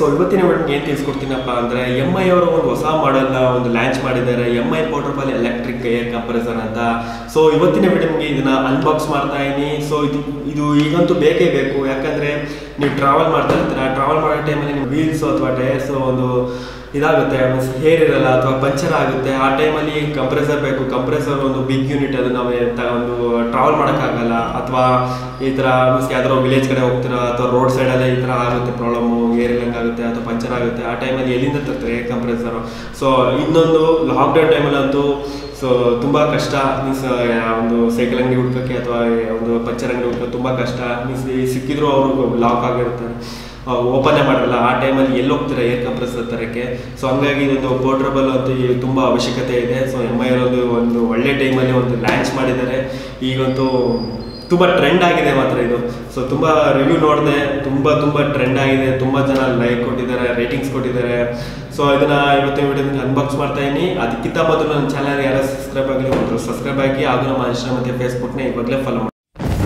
ಇವತ್ತಿನ ವಿಡಿಯೋಗೆ ಏನು ತಿಳಿಸ್ಕೊಡ್ತೀನಪ್ಪ ಅಂದರೆ ಎಮ್ ಐ ಅವರು ಒಂದು ಹೊಸ ಮಾಡೆಲ್ನ ಒಂದು ಲಾಂಚ್ ಮಾಡಿದ್ದಾರೆ M I portable electric air compressor ಅಂತ ಸೊ ಇವತ್ತಿನ ವಿಡಿಯೋಗೆ ಇದನ್ನ ಅನ್ಬಾಕ್ಸ್ ಮಾಡ್ತಾ ಇದೀನಿ ಸೊ ಇದು ಇದು ಈಗಂತೂ ಬೇಕೇ ಬೇಕು ಯಾಕಂದರೆ ನೀವು ಟ್ರಾವೆಲ್ ಮಾಡ್ತಾ ಇರ್ತೀರ ಟ್ರಾವೆಲ್ ಮಾಡೋ ಟೈಮಲ್ಲಿ ನಿಮ್ಮ ವೀಲ್ಸ್ ಅಥವಾ ಟೈರ್ಸ್ ಒಂದು ಇದಾಗುತ್ತೆ ಮೀನ್ಸ್ ಹೇರ್ ಇರಲ್ಲ ಅಥವಾ ಪಂಚರ್ ಆಗುತ್ತೆ ಆ ಟೈಮಲ್ಲಿ ಕಂಪ್ರೆಸರ್ ಬೇಕು ಕಂಪ್ರೆಸರ್ ಒಂದು ಬಿಗ್ ಯೂನಿಟ್ ಅದು ನಾವು ತ- ಒಂದು ಟ್ರಾವೆಲ್ ಮಾಡೋಕ್ಕಾಗಲ್ಲ ಅಥವಾ ಈ ಥರ ಮೀನ್ಸ್ ಯಾವ್ದಾರೋ ವಿಲೇಜ್ ಕಡೆ ಹೋಗ್ತೀರಾ ಅಥವಾ ರೋಡ್ ಸೈಡಲ್ಲೇ ಈ ಥರ ಆಗುತ್ತೆ ಪ್ರಾಬ್ಲಮ್ಮು ಏರ್ ಇಲ್ಲಂಗೆ ಆಗುತ್ತೆ ಅಥವಾ ಪಂಚರ್ ಆಗುತ್ತೆ ಆ ಟೈಮಲ್ಲಿ ಎಲ್ಲಿಂದ ತರ್ತಾರೆ ಏರ್ ಕಂಪ್ರೆಸರು ಸೊ ಇನ್ನೊಂದು ಲಾಕ್ಡೌನ್ ಟೈಮಲ್ಲಂತೂ ಸೊ ತುಂಬ ಕಷ್ಟ ಮೀನ್ಸ್ ಒಂದು ಸೈಕಲ್ ಅಂಗಡಿ ಹುಡ್ಕೋಕ್ಕೆ ಅಥವಾ ಒಂದು ಪಂಚರ್ ಅಂಗಡಿ ಹುಡ್ಕೋಕೆ ತುಂಬ ಕಷ್ಟ ಮೀನ್ಸ್ ಸಿಕ್ಕಿದ್ರು ಅವರು ಲಾಕ್ ಆಗಿರ್ತಾರೆ ಓಪನ್ ಮಾಡಲ್ಲ ಆ ಟೈಮಲ್ಲಿ ಎಲ್ಲಿ ಹೋಗ್ತೀರಾ ಏರ್ ಕಂಪ್ರೆಸರ್ ತರಕ್ಕೆ ಸೊ ಹಂಗಾಗಿ ಇದೊಂದು ಪೋರ್ಟ್ರಬಲ್ ಅಂತ ಈ- ತುಂಬ ಅವಶ್ಯಕತೆ ಇದೆ ಸೊ ಎಮ್ ಐ ಒಂದು ಒಂದು ಒಳ್ಳೆ ಟೈಮಲ್ಲಿ ಒಂದು ಲಾಂಚ್ ಮಾಡಿದ್ದಾರೆ ಈಗಂತೂ ತುಂಬ ಟ್ರೆಂಡ್ ಆಗಿದೆ ಮಾತ್ರ ಇದು ಸೊ ತುಂಬ ರಿವ್ಯೂ ನೋಡಿದೆ ತುಂಬ ತುಂಬ ಟ್ರೆಂಡ್ ಆಗಿದೆ ತುಂಬ ಜನ ಲೈಕ್ ಕೊಟ್ಟಿದ್ದಾರೆ ರೇಟಿಂಗ್ಸ್ ಕೊಟ್ಟಿದ್ದಾರೆ ಸೊ ಇದನ್ನ ಇವತ್ತಿನ ವಿಡಿಯೋದಲ್ಲಿ ಅನ್ಬಾಕ್ಸ್ ಮಾಡ್ತಾ ಇದೀನಿ ಅದಕ್ಕಿಂತ ಮೊದಲು ನನ್ನ ಚಾನಲ್ ಯಾರು ಸಬ್ಸ್ಕ್ರೈಬ್ ಆಗಲಿ ಒಂದು ಸಬ್ಸ್ಕ್ರೈಬ್ ಆಗಿ ಹಾಗೂ ನಮ್ಮ ಇನ್ಸ್ಟಾ ಮತ್ತು ಫೇಸ್ಬುಕ್ನ ಇವಾಗಲೇ ಫಾಲೋ ಮಾಡಿ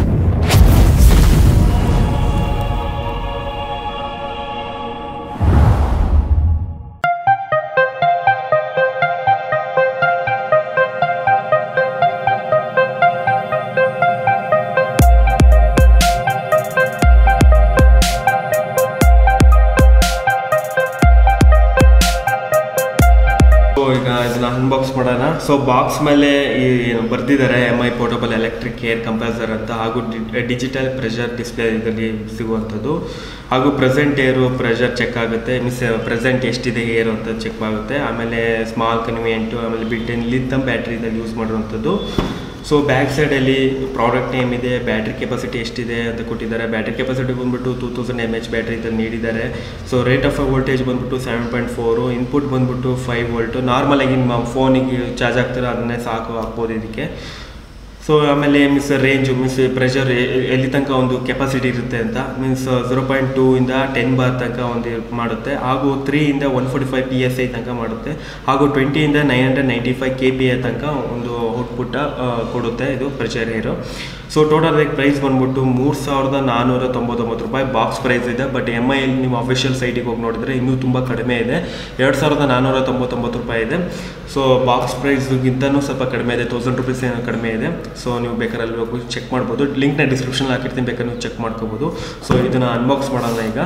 ಸೊ ಈಗ ಇದನ್ನ ಅನ್ಬಾಕ್ಸ್ ಮಾಡೋಣ ಸೊ ಬಾಕ್ಸ್ ಮೇಲೆ ಈ ಬರ್ದಿದ್ದಾರೆ M I portable electric air compressor ಅಂತ ಹಾಗೂ ಡಿಜಿಟಲ್ ಪ್ರೆಷರ್ ಡಿಸ್ಪ್ಲೇ ಇದರಲ್ಲಿ ಸಿಗುವಂಥದ್ದು ಹಾಗೂ ಪ್ರೆಸೆಂಟ್ ಏರು ಪ್ರೆಷರ್ ಚೆಕ್ ಆಗುತ್ತೆ ಮೀನ್ಸ್ ಪ್ರೆಸೆಂಟ್ ಎಷ್ಟಿದೆ ಏರು ಅಂತ ಚೆಕ್ ಆಗುತ್ತೆ ಆಮೇಲೆ ಸ್ಮಾಲ್ ಕನ್ವಿಯೆಂಟು ಆಮೇಲೆ ಬಿಲ್ಟನ್ ಲಿಥಮ್ ಬ್ಯಾಟ್ರಿದಲ್ಲಿ ಯೂಸ್ ಮಾಡುವಂಥದ್ದು ಸೊ ಬ್ಯಾಕ್ ಸೈಡಲ್ಲಿ ಪ್ರಾಡಕ್ಟ್ ನೇಮ್ ಇದೆ ಬ್ಯಾಟ್ರಿ ಕೆಪಾಸಿಟಿ ಎಷ್ಟಿದೆ ಅಂತ ಕೊಟ್ಟಿದ್ದಾರೆ ಬ್ಯಾಟ್ರಿ ಕೆಪಾಸಿಟಿ ಬಂದ್ಬಿಟ್ಟು two thousand M H battery ಇದ್ದಲ್ಲಿ ನೀಡಿದ್ದಾರೆ ಸೊ ರೇಟ್ ಆಫ್ ವೋಲ್ಟೇಜ್ ಬಂದ್ಬಿಟ್ಟು ಸೆವೆನ್ ಪಾಯಿಂಟ್ ಫೋರು ಇನ್ಪುಟ್ ಬಂದ್ಬಿಟ್ಟು ಫೈವ್ ವೋಲ್ಟು ನಾರ್ಮಲಾಗಿ ನಿಮ್ಮ ಫೋನಿಗೆ ಚಾರ್ಜ್ ಆಗ್ತಾರೆ ಅದನ್ನೇ ಸಾಕು ಹಾಕ್ಬೋದು ಇದಕ್ಕೆ ಸೊ ಆಮೇಲೆ ಮೀನ್ಸ್ ರೇಂಜು ಮೀನ್ಸ್ ಪ್ರೆಷರ್ ಎಲ್ಲಿ ತನಕ ಒಂದು ಕೆಪಾಸಿಟಿ ಇರುತ್ತೆ ಅಂತ ಮೀನ್ಸ್ ಝೀರೋ ಪಾಯಿಂಟ್ ಟೂ ಇಂದ ಟೆನ್ ಬಾರ್ ತನಕ ಒಂದು ಮಾಡುತ್ತೆ ಹಾಗೂ ತ್ರೀ ಇಂದ one forty five P S I ತನಕ ಮಾಡುತ್ತೆ ಹಾಗೂ ಟ್ವೆಂಟಿಯಿಂದ nine hundred ninety five K P I ತನಕ ಒಂದು ಔಟ್ಪುಟ್ಟ ಕೊಡುತ್ತೆ ಇದು ಪ್ರೆಷರ್ ಏರು ಸೊ ಟೋಟಲ್ ಅದಕ್ಕೆ ಪ್ರೈಸ್ ಬಂದ್ಬಿಟ್ಟು ಮೂರು ಸಾವಿರದ ನಾನ್ನೂರ ತೊಂಬತ್ತೊಂಬತ್ತು ರೂಪಾಯಿ ಬಾಕ್ಸ್ ಪ್ರೈಸ್ ಇದೆ ಬಟ್ ಎಮ್ ಐ ನಿಮ್ಮ ಅಫಿಷಿಯಲ್ ಸೈಟಿಗೆ ಹೋಗಿ ನೋಡಿದ್ರೆ ಇನ್ನೂ ತುಂಬ ಕಡಿಮೆ ಇದೆ ಎರಡು ಸಾವಿರದ ನಾನ್ನೂರ ತೊಂಬತ್ತೊಂಬತ್ತು ರೂಪಾಯಿ ಇದೆ ಸೊ ಬಾಕ್ಸ್ ಪ್ರೈಸ್ಗಿಂತನೂ ಸ್ವಲ್ಪ ಕಡಿಮೆ ಇದೆ ತೌಸಂಡ್ ರುಪೀಸ್ ಏನೋ ಕಡಿಮೆ ಇದೆ ಸೊ ನೀವು ಬೇಕಾದ್ರೆ ಅಲ್ಲಿ ಹೋಗಿ ಚೆಕ್ ಮಾಡ್ಬೋದು ಲಿಂಕ್ನ ಡಿಸ್ಕ್ರಿಪ್ಷನ್ ಹಾಕಿರ್ತೀನಿ ಬೇಕಾದ್ರೆ ನೀವು ಚೆಕ್ ಮಾಡ್ಕೋಬೋದು ಸೊ ಇದನ್ನು ಅನ್ಬಾಕ್ಸ್ ಮಾಡೋಣ ಈಗ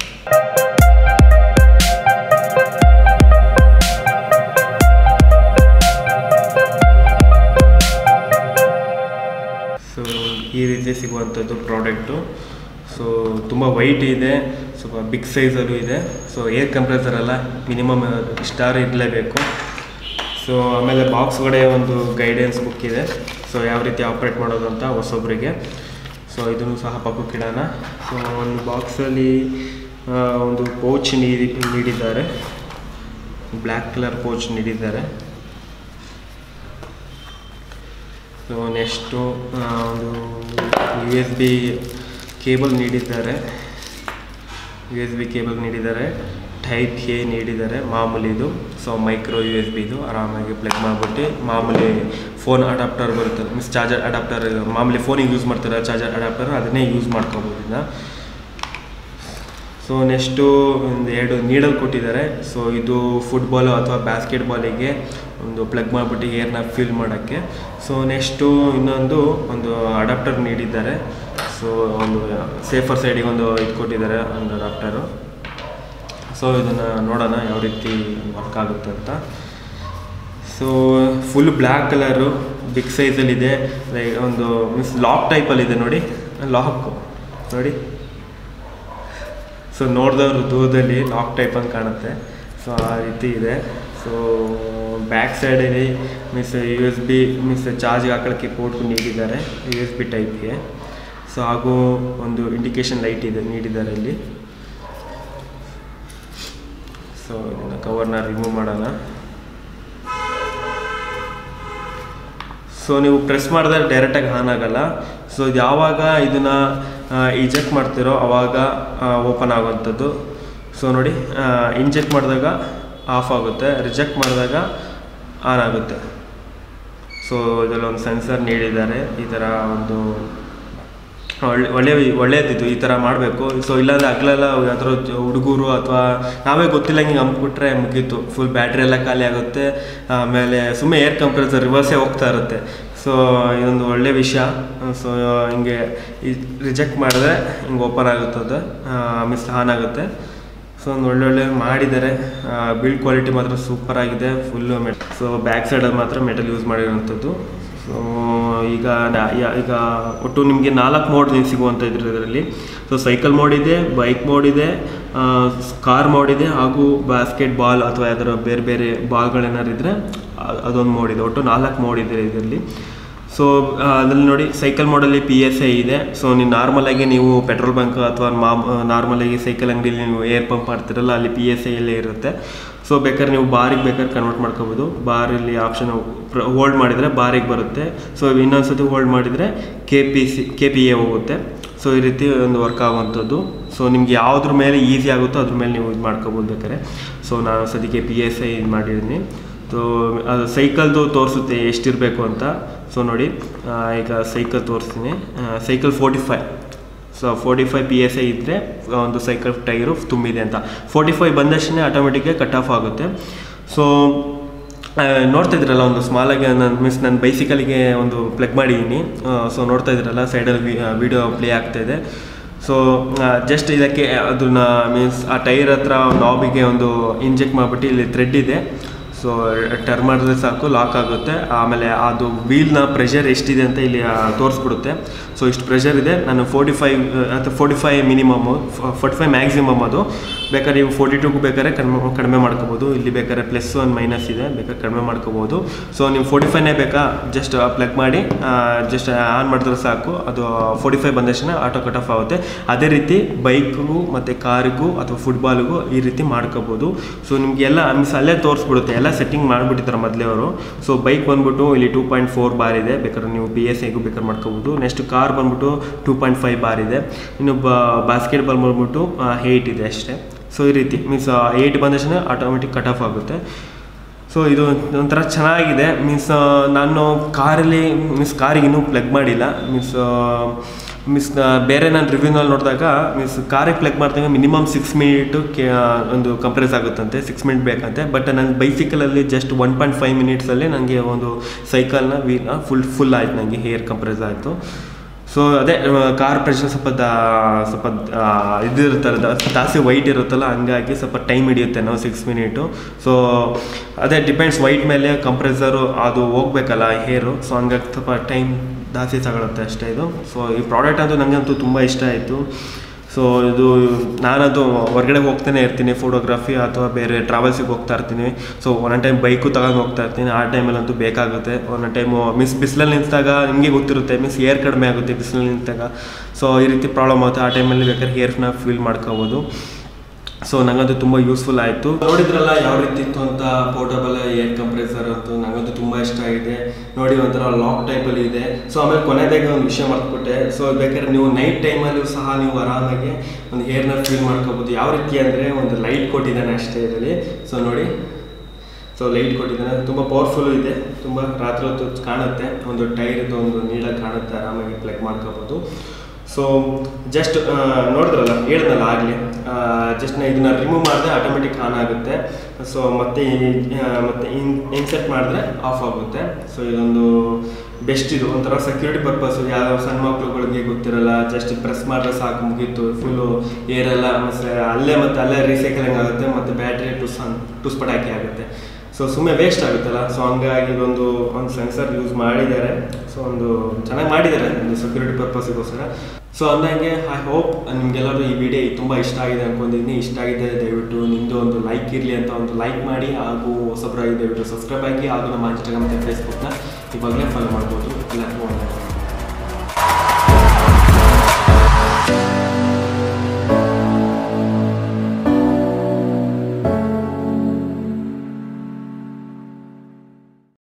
ಸೊ ಈ ರೀತಿ ಸಿಗುವಂಥದ್ದು ಪ್ರಾಡಕ್ಟು ಸೊ ತುಂಬ ವೈಟ್ ಇದೆ ಸ್ವಲ್ಪ ಬಿಗ್ ಸೈಜಲ್ಲೂ ಇದೆ ಸೊ ಏರ್ ಕಂಪ್ರೆಸರ್ ಅಲ್ಲ ಮಿನಿಮಮ್ ಸ್ಟಾರ್ ಇರಲೇಬೇಕು ಸೊ ಆಮೇಲೆ ಬಾಕ್ಸ್ ಒಳಗಡೆ ಒಂದು ಗೈಡೆನ್ಸ್ ಬುಕ್ ಇದೆ ಸೊ ಯಾವ ರೀತಿ ಆಪ್ರೇಟ್ ಮಾಡೋದು ಅಂತ ಹೊಸೊಬ್ಬರಿಗೆ ಸೊ ಇದನ್ನು ಸಹ ಪಕ್ಕಕ್ಕೆ ಇಡೋಣ ಸೊ ಒಂದು ಬಾಕ್ಸಲ್ಲಿ ಒಂದು ಪೌಚ್ ನೀಡಿ ನೀಡಿದ್ದಾರೆ ಬ್ಲ್ಯಾಕ್ ಕಲರ್ ಪೌಚ್ ನೀಡಿದ್ದಾರೆ ಸೊ ನೆಕ್ಸ್ಟು ಒಂದು ಯು ಎಸ್ ಬಿ ಕೇಬಲ್ ನೀಡಿದ್ದಾರೆ ಯು ಎಸ್ ಬಿ ಕೇಬಲ್ ನೀಡಿದ್ದಾರೆ ಟೈಪ್ ಎ ನೀಡಿದ್ದಾರೆ ಮಾಮೂಲಿದು ಸೊ ಮೈಕ್ರೋ ಯು ಎಸ್ ಬಿದು ಆರಾಮಾಗಿ ಪ್ಲಗ್ ಮಾಡಿಬಿಟ್ಟು ಮಾಮೂಲಿ ಫೋನ್ ಅಡಾಪ್ಟರ್ ಬರುತ್ತೆ ಮೀನ್ಸ್ ಚಾರ್ಜರ್ ಅಡಾಪ್ಟರ್ ಮಾಮೂಲಿ ಫೋನಿಗೆ ಯೂಸ್ ಮಾಡ್ತಾರೆ ಚಾರ್ಜರ್ ಅಡಾಪ್ಟರ್ ಅದನ್ನೇ ಯೂಸ್ ಮಾಡ್ಕೋಬೋದು ಇದನ್ನ ಸೊ ನೆಕ್ಸ್ಟು ಒಂದು ಎರಡು ನೀಡಲ್ ಕೊಟ್ಟಿದ್ದಾರೆ ಸೊ ಇದು ಫುಟ್ಬಾಲು ಅಥವಾ ಬ್ಯಾಸ್ಕೆಟ್ ಬಾಲಿಗೆ ಒಂದು ಪ್ಲಗ್ ಮಾಡಿಬಿಟ್ಟು ಏರ್ನ ಫಿಲ್ ಮಾಡೋಕ್ಕೆ ಸೊ ನೆಕ್ಸ್ಟು ಇನ್ನೊಂದು ಒಂದು ಅಡಾಪ್ಟರ್ ನೀಡಿದ್ದಾರೆ ಸೊ ಒಂದು ಸೇಫರ್ ಸೈಡಿಗೆ ಒಂದು ಇದು ಕೊಟ್ಟಿದ್ದಾರೆ ಒಂದು ಅಡಾಪ್ಟರು ಸೊ ಇದನ್ನು ನೋಡೋಣ ಯಾವ ರೀತಿ ವರ್ಕ್ ಆಗುತ್ತೆ ಅಂತ so full black colour big ಸೈಜಲ್ಲಿದೆ ಲೈಕ್ ಒಂದು ಮೀನ್ಸ್ ಲಾಕ್ ಟೈಪಲ್ಲಿದೆ ನೋಡಿ ಲಾಕ್ ನೋಡಿ ಸೊ ನೋಡಿದವರು ದೂರದಲ್ಲಿ ಲಾಕ್ ಟೈಪ್ ಅಂತ ಕಾಣುತ್ತೆ ಸೊ ಆ ರೀತಿ ಇದೆ ಸೊ ಬ್ಯಾಕ್ ಸೈಡಲ್ಲಿ means U S B means ಚಾರ್ಜ್ಗೆ ಹಾಕೊಳ್ಳೋಕ್ಕೆ ಪೋರ್ಟ್ ನೀಡಿದ್ದಾರೆ ಯು ಎಸ್ ಬಿ ಟೈಪ್ಗೆ ಸೊ ಹಾಗೂ ಒಂದು ಇಂಡಿಕೇಶನ್ ಲೈಟ್ ಇದೆ ನೀಡಿದ್ದಾರೆ ಇಲ್ಲಿ ಸೊ ಇದನ್ನು ಕವರ್ನ ರಿಮೂವ್ ಮಾಡೋಣ ಸೊ ನೀವು ಪ್ರೆಸ್ ಮಾಡಿದ್ರೆ ಡೈರೆಕ್ಟಾಗಿ ಆನ್ ಆಗಲ್ಲ ಸೊ ಇದು ಯಾವಾಗ ಇದನ್ನು ಇಜೆಕ್ಟ್ ಮಾಡ್ತಿರೋ ಆವಾಗ ಓಪನ್ ಆಗುವಂಥದ್ದು ಸೊ ನೋಡಿ ಇಂಜೆಕ್ಟ್ ಮಾಡಿದಾಗ ಆಫ್ ಆಗುತ್ತೆ ರಿಜೆಕ್ಟ್ ಮಾಡಿದಾಗ ಆನ್ ಆಗುತ್ತೆ ಸೊ ಇದರಲ್ಲಿ ಒಂದು ಸೆನ್ಸರ್ ನೀಡಿದ್ದಾರೆ ಈ ಥರ ಒಂದು ಒಳ್ಳೆ ಒಳ್ಳೆ ಒಳ್ಳೇದಿತ್ತು ಈ ಥರ ಮಾಡಬೇಕು ಸೊ ಇಲ್ಲಾಂದರೆ ಹಗ್ಲೆಲ್ಲ ಯಾವ್ದಾರು ಹುಡುಗರು ಅಥವಾ ನಾವೇ ಗೊತ್ತಿಲ್ಲ ಹಿಂಗೆ ಅಂದ್ಬಿಟ್ರೆ ಮುಗೀತು ಫುಲ್ ಬ್ಯಾಟ್ರಿ ಎಲ್ಲ ಖಾಲಿ ಆಗುತ್ತೆ ಆಮೇಲೆ ಸುಮ್ಮನೆ ಏರ್ ಕಂಪ್ರೆಸರ್ ರಿವರ್ಸೇ ಹೋಗ್ತಾ ಇರುತ್ತೆ ಸೊ ಇದೊಂದು ಒಳ್ಳೆ ವಿಷಯ ಸೊ ಹಿಂಗೆ ರಿಜೆಕ್ಟ್ ಮಾಡಿದ್ರೆ ಹಿಂಗೆ ಓಪನ್ ಆಗುತ್ತೆ ಅದು ಮಿಸ್ ಆನ್ ಆಗುತ್ತೆ ಸೊ ಒಂದು ಒಳ್ಳೊಳ್ಳೆ ಮಾಡಿದ್ದಾರೆ ಬಿಲ್ಡ್ ಕ್ವಾಲಿಟಿ ಮಾತ್ರ ಸೂಪರ್ ಆಗಿದೆ ಫುಲ್ಲು ಮೆಟ್ ಸೊ ಬ್ಯಾಕ್ ಸೈಡಲ್ಲಿ ಮಾತ್ರ ಮೆಟಲ್ ಯೂಸ್ ಮಾಡಿರೋಂಥದ್ದು ಸೊ ಈಗ ನಾ- ಯಾ- ಈಗ ಒಟ್ಟು ನಿಮಗೆ ನಾಲ್ಕು ಮೋಡ್ ಸಿಗುವಂಥ ಇದ್ರ ಇದರಲ್ಲಿ ಸೊ ಸೈಕಲ್ ಮೋಡ್ ಇದೆ ಬೈಕ್ ಮೋಡ್ ಇದೆ ಕಾರ್ ಮೋಡ್ ಇದೆ ಹಾಗೂ ಬಾಸ್ಕೆಟ್ ಬಾಲ್ ಅಥವಾ ಯಾವ್ದಾರ ಬೇರೆ ಬೇರೆ ಬಾಲ್ಗಳೇನಾರು ಇದ್ದರೆ ಅದೊಂದು ಮೋಡ್ ಇದೆ ಒಟ್ಟು ನಾಲ್ಕು ಮೋಡ್ ಇದೆ ಇದರಲ್ಲಿ ಸೊ ಅದರಲ್ಲಿ ನೋಡಿ ಸೈಕಲ್ ಮಾಡಲ್ಲಿ ಪಿ ಎಸ್ ಐ ಇದೆ ಸೊ ನೀವು ನಾರ್ಮಲಾಗಿ ನೀವು ಪೆಟ್ರೋಲ್ ಬಂಕ್ ಅಥವಾ ಮಾ ನಾರ್ಮಲಾಗಿ ಸೈಕಲ್ ಅಂಗಡಿಲಿ ನೀವು ಏರ್ ಪಂಪ್ ಮಾಡ್ತಿರಲ್ಲ ಅಲ್ಲಿ ಪಿ ಎಸ್ ಐ ಎಲ್ಲೇ ಇರುತ್ತೆ ಸೊ ಬೇಕಾದ್ರೆ ನೀವು ಬಾರಿಗೆ ಬೇಕಾದ್ರೆ ಕನ್ವರ್ಟ್ ಮಾಡ್ಕೋಬೋದು ಬಾರಲ್ಲಿ ಆಪ್ಷನ್ ಹೋಲ್ಡ್ ಮಾಡಿದರೆ ಬಾರಿಗೆ ಬರುತ್ತೆ ಸೊ ಇನ್ನೊಂದು ಸತಿ ಹೋಲ್ಡ್ ಮಾಡಿದರೆ K P C K P A ಹೋಗುತ್ತೆ ಸೊ ಈ ರೀತಿ ಒಂದು ವರ್ಕ್ ಆಗುವಂಥದ್ದು ಸೊ ನಿಮ್ಗೆ ಯಾವುದ್ರ ಮೇಲೆ ಈಸಿ ಆಗುತ್ತೋ ಅದ್ರ ಮೇಲೆ ನೀವು ಇದು ಮಾಡ್ಕೋಬೋದು ಬೇಕಾದ್ರೆ ಸೊ ನಾನು ಸದ್ಯಕ್ಕೆ ಪಿ ಎಸ್ ಐ ಇದು ಮಾಡಿದ್ದೀನಿ ಸೊ ಅದು ಸೈಕಲ್ದು ತೋರಿಸುತ್ತೆ ಎಷ್ಟಿರಬೇಕು ಅಂತ ಸೊ ನೋಡಿ ಆ, ಈಗ ಸೈಕಲ್ ತೋರಿಸ್ತೀನಿ cycle forty five so forty five P S I ಇದ್ದರೆ ಒಂದು ಸೈಕಲ್ ಟೈರು ತುಂಬಿದೆ ಅಂತ ಫೋರ್ಟಿ ಫೈವ್ ಬಂದಷ್ಟೇ ಆಟೋಮೆಟಿಕ್ಗೆ ಕಟ್ ಆಫ್ ಆಗುತ್ತೆ ಸೊ ನೋಡ್ತಾ ಇದ್ರಲ್ಲ ಒಂದು ಸ್ಮಾಲಾಗಿ ನಾನು ಮೀನ್ಸ್ ನಾನು ಬೈಸಿಕಲಿಗೆ ಒಂದು ಪ್ಲಗ್ ಮಾಡಿದ್ದೀನಿ ಸೊ ನೋಡ್ತಾ ಇದ್ರಲ್ಲ ಸೈಡಲ್ಲಿ ವಿಡಿಯೋ ಪ್ಲೇ ಆಗ್ತಾ ಇದೆ ಸೊ ಜಸ್ಟ್ ಇದಕ್ಕೆ ಅದನ್ನ ಮೀನ್ಸ್ ಆ ಟೈರ್ ಹತ್ರ ನಾಬಿಗೆ ಒಂದು ಇಂಜೆಕ್ಟ್ ಮಾಡಿಬಿಟ್ಟು ಇಲ್ಲಿ ಥ್ರೆಡ್ ಇದೆ ಸೊ ಟರ್ನ್ ಮಾಡಿದ್ರೆ ಸಾಕು ಲಾಕ್ ಆಗುತ್ತೆ ಆಮೇಲೆ ಅದು ವೀಲ್ನ ಪ್ರೆಷರ್ ಎಷ್ಟಿದೆ ಅಂತ ಇಲ್ಲಿ ಆ, ತೋರಿಸ್ಬಿಡುತ್ತೆ ಸೊ ಇಷ್ಟು ಪ್ರೆಷರ್ ಇದೆ ನಾನು ಫೋರ್ಟಿ ಫೈವ್ ಅಥವಾ forty five minimum forty five maximum ಅದು ಬೇಕಾದ್ರೆ ನೀವು ಫೋರ್ಟಿ ಟೂಗೂ ಬೇಕಾದ್ರೆ ಕಡಿಮೆ ಕಡಿಮೆ ಮಾಡ್ಕೋಬೋದು ಇಲ್ಲಿ ಬೇಕಾದ್ರೆ ಪ್ಲಸ್ ಒನ್ ಮೈನಸ್ ಇದೆ ಬೇಕಾದ್ರೆ ಕಡಿಮೆ ಮಾಡ್ಕೋಬೋದು ಸೊ ನೀವು ಫೋರ್ಟಿ ಫೈವ್ನೇ ಬೇಕಾ ಜಸ್ಟ್ ಪ್ಲಗ್ ಮಾಡಿ ಜಸ್ಟ್ ಆನ್ ಮಾಡಿದ್ರೆ ಸಾಕು ಅದು ಫೋರ್ಟಿ ಫೈವ್ ಬಂದಷ್ಟೇ ಆಟೋ ಕಟ್ ಆಫ್ ಆಗುತ್ತೆ ಅದೇ ರೀತಿ ಬೈಕ್ಗೂ ಮತ್ತು ಕಾರಿಗೂ ಅಥವಾ ಫುಟ್ಬಾಲ್ಗೂ ಈ ರೀತಿ ಮಾಡ್ಕೋಬೋದು ಸೊ ನಿಮಗೆಲ್ಲ ಮೀನ್ಸ್ ಅಲ್ಲೇ ತೋರಿಸ್ಬಿಡುತ್ತೆ ಎಲ್ಲ ಸೆಟ್ಟಿಂಗ್ ಮಾಡಿಬಿಟ್ಟಿದ್ದಾರೆ ಮೊದಲೇ ಅವರು ಸೊ ಬೈಕ್ ಬಂದ್ಬಿಟ್ಟು ಇಲ್ಲಿ ಟೂ ಪಾಯಿಂಟ್ ಫೋರ್ ಬಾರ್ ಇದೆ ಬೇಕಾದ್ರೆ ನೀವು ಪಿ ಎಸ್ ಐಗೂ ಬೇಕಾದ್ರೆ ಮಾಡ್ಕೋಬೋದು ನೆಕ್ಸ್ಟ್ ಕಾರ್ ಬಂದ್ಬಿಟ್ಟು ಟೂ ಪಾಯಿಂಟ್ ಫೈವ್ ಬಾರ್ ಇದೆ ಇನ್ನು ಬಾಸ್ಕೆಟ್ ಬಾಲ್ ಬಂದ್ಬಿಟ್ಟು ಏಯ್ಟ್ ಇದೆ ಅಷ್ಟೇ ಸೊ ಈ ರೀತಿ ಮೀನ್ಸ್ ಏಯ್ಟ್ ಬಂದಷ್ಟೇ ಆಟೋಮೆಟಿಕ್ ಕಟ್ ಆಫ್ ಆಗುತ್ತೆ ಸೊ ಇದು ಒಂಥರ ಚೆನ್ನಾಗಿದೆ ಮೀನ್ಸ್ ನಾನು ಕಾರಲ್ಲಿ ಮೀನ್ಸ್ ಕಾರಿಗೆ ಇನ್ನೂ ಪ್ಲಗ್ ಮಾಡಿಲ್ಲ ಮೀನ್ಸ್ ಮೀನ್ಸ್ ಬೇರೆ ನಾನು ರಿವ್ಯೂನಲ್ಲಿ ನೋಡಿದಾಗ ಮೀನ್ಸ್ ಕಾರಿಗೆ ಪ್ಲಗ್ ಮಾಡಿದಾಗ ಮಿನಿಮಮ್ ಸಿಕ್ಸ್ ಮಿನಿಟು ಕೆ ಒಂದು ಕಂಪ್ರೆಸ್ ಆಗುತ್ತಂತೆ ಸಿಕ್ಸ್ ಮಿನಿಟ್ ಬೇಕಂತೆ ಬಟ್ ನನ್ನ ಬೈಸಿಕಲಲ್ಲಿ ಜಸ್ಟ್ ಒನ್ ಪಾಯಿಂಟ್ ಫೈವ್ ಮಿನಿಟ್ಸಲ್ಲಿ ನನಗೆ ಒಂದು ಸೈಕಲ್ನ ವೀಲ್ನ ಫುಲ್ ಫುಲ್ ಆಯ್ತು ನನಗೆ ಹೇರ್ ಕಂಪ್ರೆಸ್ ಆಯಿತು ಸೊ ಅದೇ ಕಾರ್ ಪ್ರೆಷರ್ ಸ್ವಲ್ಪ ದಾ ಸ್ವಲ್ಪ ಆ, ಇದು ಇರುತ್ತಲ್ಲ ದಾ- ಜಾಸ್ತಿ ವೈಟ್ ಇರುತ್ತಲ್ಲ ಹಂಗಾಗಿ ಸ್ವಲ್ಪ ಟೈಮ್ ಹಿಡಿಯುತ್ತೆ ನಾವು ಸಿಕ್ಸ್ ಮಿನಿಟು ಸೊ ಅದೇ ಡಿಪೆಂಡ್ಸ್ ವೈಟ್ ಮೇಲೆ ಕಂಪ್ರೆಸರು ಅದು ಹೋಗ್ಬೇಕಲ್ಲ ಹೇರು ಸೊ ಹಂಗಾಗಿ ಸ್ವಲ್ಪ ಟೈಮ್ ಜಾಸ್ತಿ ತಗೊಳುತ್ತೆ ಅಷ್ಟೇ ಇದು ಸೊ ಈ ಪ್ರಾಡಕ್ಟ್ ಅಂತೂ ನನಗಂತೂ ತುಂಬ ಇಷ್ಟ ಆಯಿತು ಸೊ ಇದು ನಾನದು ಹೊರಗಡೆ ಹೋಗ್ತಾನೆ ಇರ್ತೀನಿ ಫೋಟೋಗ್ರಫಿ ಅಥವಾ ಬೇರೆ ಟ್ರಾವೆಲ್ಸಿಗೆ ಹೋಗ್ತಾ ಇರ್ತೀನಿ ಸೊ ಒಂದೊಂದು ಟೈಮ್ ಬೈಕು ತಗೊಂಡು ಹೋಗ್ತಾ ಇರ್ತೀನಿ ಆ ಟೈಮಲ್ಲಂತೂ ಬೇಕಾಗುತ್ತೆ ಒಂದೊಂದು ಟೈಮು ಮಿಸ್ ಬಿಸಿಲಲ್ಲಿ ನಿಂತಾಗ ನಿಮಗೆ ಗೊತ್ತಿರುತ್ತೆ ಮೀನ್ಸ್ ಏರ್ ಕಡಿಮೆ ಆಗುತ್ತೆ ಬಿಸಿಲಲ್ಲಿ ನಿಂತಾಗ ಸೊ ಈ ರೀತಿ ಪ್ರಾಬ್ಲಮ್ ಆಗುತ್ತೆ ಆ ಟೈಮಲ್ಲಿ ಬೇಕಾದ್ರೆ ಏರ್ನ ಫೀಲ್ ಮಾಡ್ಕೋಬೋದು ಸೊ ನಂಗಂತೂ ತುಂಬ ಯೂಸ್ಫುಲ್ ಆಯಿತು ನೋಡಿದ್ರಲ್ಲ ಯಾವ ರೀತಿ ಇತ್ತು ಅಂತ ಪೋರ್ಟಬಲ್ ಏರ್ ಕಂಪ್ರೆಸರ್ ಅಂತೂ ನಂಗಂತೂ ತುಂಬ ಇಷ್ಟ ಆಗಿದೆ ನೋಡಿ ಒಂಥರ ಲಾಕ್ ಟೈಪಲ್ಲಿ ಇದೆ ಸೊ ಆಮೇಲೆ ಕೊನೆದಾಗಿ ಒಂದು ವಿಷಯ ಮಾಡ್ಕೊಟ್ಟೆ ಸೊ ಬೇಕಾದ್ರೆ ನೀವು ನೈಟ್ ಟೈಮಲ್ಲೂ ಸಹ ನೀವು ಆರಾಮಾಗಿ ಒಂದು ಏರ್ನ ಫೀಲ್ ಮಾಡ್ಕೋಬೋದು ಯಾವ ರೀತಿ ಅಂದರೆ ಒಂದು ಲೈಟ್ ಕೊಟ್ಟಿದ್ದಾನೆ ಅಷ್ಟೇ ಇದರಲ್ಲಿ ಸೊ ನೋಡಿ ಸೊ ಲೈಟ್ ಕೊಟ್ಟಿದ್ದಾನೆ ತುಂಬ ಪವರ್ಫುಲ್ ಇದೆ ತುಂಬ ರಾತ್ರಿ ಹೊತ್ತು ಕಾಣುತ್ತೆ ಒಂದು ಟೈರ್ದು ಒಂದು ನೀಡಲ್ಲಿ ಕಾಣುತ್ತೆ ಆರಾಮಾಗಿ ಪ್ಲಗ್ ಮಾಡ್ಕೋಬೋದು ಸೊ ಜಸ್ಟ್ ನೋಡಿದ್ರಲ್ಲ ಹೇಳಿದ್ನಲ್ಲ ಆಗಲಿ ಜಸ್ಟ್ ನಾ ಇದನ್ನ ರಿಮೂವ್ ಮಾಡಿದ್ರೆ ಆಟೋಮೆಟಿಕ್ ಆನ್ ಆಗುತ್ತೆ ಸೊ ಮತ್ತೆ ಈ- ಆ, ಮತ್ತೆ ಇನ್ ಇನ್ಸೆಟ್ ಮಾಡಿದ್ರೆ ಆಫ್ ಆಗುತ್ತೆ ಸೊ ಇದೊಂದು ಬೆಸ್ಟ್ ಇದು ಒಂಥರ ಸೆಕ್ಯೂರಿಟಿ ಪರ್ಪಸ್ ಯಾವ ಸಣ್ಣ ಮಕ್ಳುಗಳಿಗೆ ಗೊತ್ತಿರಲ್ಲ ಜಸ್ಟ್ ಪ್ರೆಸ್ ಮಾಡಿದ್ರೆ ಸಾಕು ಮುಗೀತು ಫುಲ್ಲು ಏರೆಲ್ಲ ಮತ್ತೆ ಅಲ್ಲೇ ಮತ್ತೆ ಅಲ್ಲೇ ರೀಸೈಕಲಿಂಗ್ ಆಗುತ್ತೆ ಮತ್ತು ಬ್ಯಾಟ್ರಿ ಟುಸ್ ಟುಸ್ ಪಟಾಕಿ ಆಗುತ್ತೆ ಸೊ ಸುಮ್ಮನೆ ವೇಸ್ಟ್ ಆಗುತ್ತಲ್ಲ ಸೊ ಹಂಗಾಗಿ ಇದೊಂದು ಒಂದು ಸೆನ್ಸರ್ ಯೂಸ್ ಮಾಡಿದ್ದಾರೆ ಸೊ ಒಂದು ಚೆನ್ನಾಗಿ ಮಾಡಿದ್ದಾರೆ ಒಂದು ಸೆಕ್ಯೂರಿಟಿ ಪರ್ಪಸ್ಗೋಸ್ಕರ ಸೊ ಅಂದಂಗೆ ಐ ಹೋಪ್ ನಿಮಗೆಲ್ಲರೂ ಈ ವಿಡಿಯೋ ತುಂಬ ಇಷ್ಟ ಆಗಿದೆ ಅನ್ಕೊಂಡಿದ್ದೀನಿ ಇಷ್ಟ ಆಗಿದೆ ದಯವಿಟ್ಟು ನಿಮ್ಮದು ಒಂದು ಲೈಕ್ ಇರಲಿ ಅಂತ ಒಂದು ಲೈಕ್ ಮಾಡಿ ಹಾಗೂ ಹೊಸಬ್ರಾಗಿ ದಯವಿಟ್ಟು ಸಬ್ಸ್ಕ್ರೈಬ್ ಆಗಿ ಹಾಗೂ ನಮ್ಮ ಇನ್ಸ್ಟಾಗ್ರಾಮ್ ಮತ್ತು ಫೇಸ್ಬುಕ್ನ ಇವಾಗಲೇ ಫಾಲೋ ಮಾಡ್ಬೋದು ಎಲ್ಲರಿಗೂ ಒಳ್ಳೆಯದು